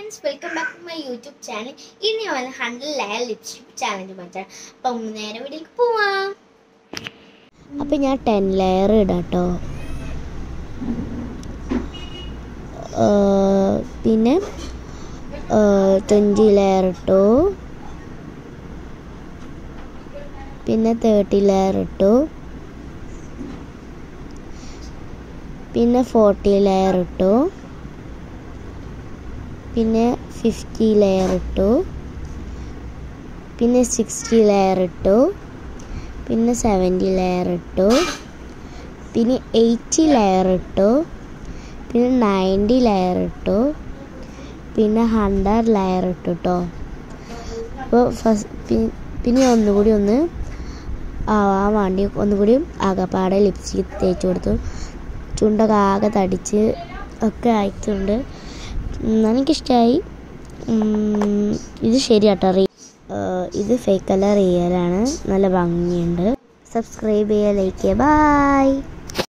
friends welcome back to my YouTube channel ഇനി വന്ന് hundred layer lipstick challenge മാറ്റാണ് അപ്പം നേരെ വീട്ടിലേക്ക് പോവാം അപ്പം ഞാൻ ടെൻ ലെയർ ഇടാം കേട്ടോ പിന്നെ ട്വൻറ്റി ലെയർ ഇട്ടു പിന്നെ തേർട്ടി ലെയർ ഇട്ടു പിന്നെ ഫോർട്ടി ലെയർ ഇട്ടു പിന്നെ ഫിഫ്റ്റി ലെയർ ഇട്ടു പിന്നെ സിക്സ്റ്റി ലെയർ ഇട്ടു പിന്നെ സെവൻറ്റി ലെയർ ഇട്ടു പിന്നെ എയ്റ്റി ലെയർ ഇട്ടു പിന്നെ നയൻറ്റി ലെയർ ഇട്ടു പിന്നെ ഹൺഡ്രഡ് ലെയർ ഇട്ടു കേട്ടോ അപ്പോൾ ഫസ്റ്റ് പിന്നെ ഒന്നുകൂടി ഒന്ന് ആവാൻ വേണ്ടി ഒന്നുകൂടി ആകപ്പാടെ ലിപ്സ്റ്റിക് തേച്ച് കൊടുത്തു ചുണ്ടൊക്കെ ആകെ തടിച്ച് ഒക്കെ ആയിട്ടുണ്ട് എനിക്കിഷ്ടമായി ഇത് ശരിയാട്ടോ റീ ഇത് ഫേക്ക് അല്ല റിയലാണ് നല്ല ഭംഗിയുണ്ട് സബ്സ്ക്രൈബ് ചെയ്യുക ലൈക്ക് ചെയ്യുക ബായ്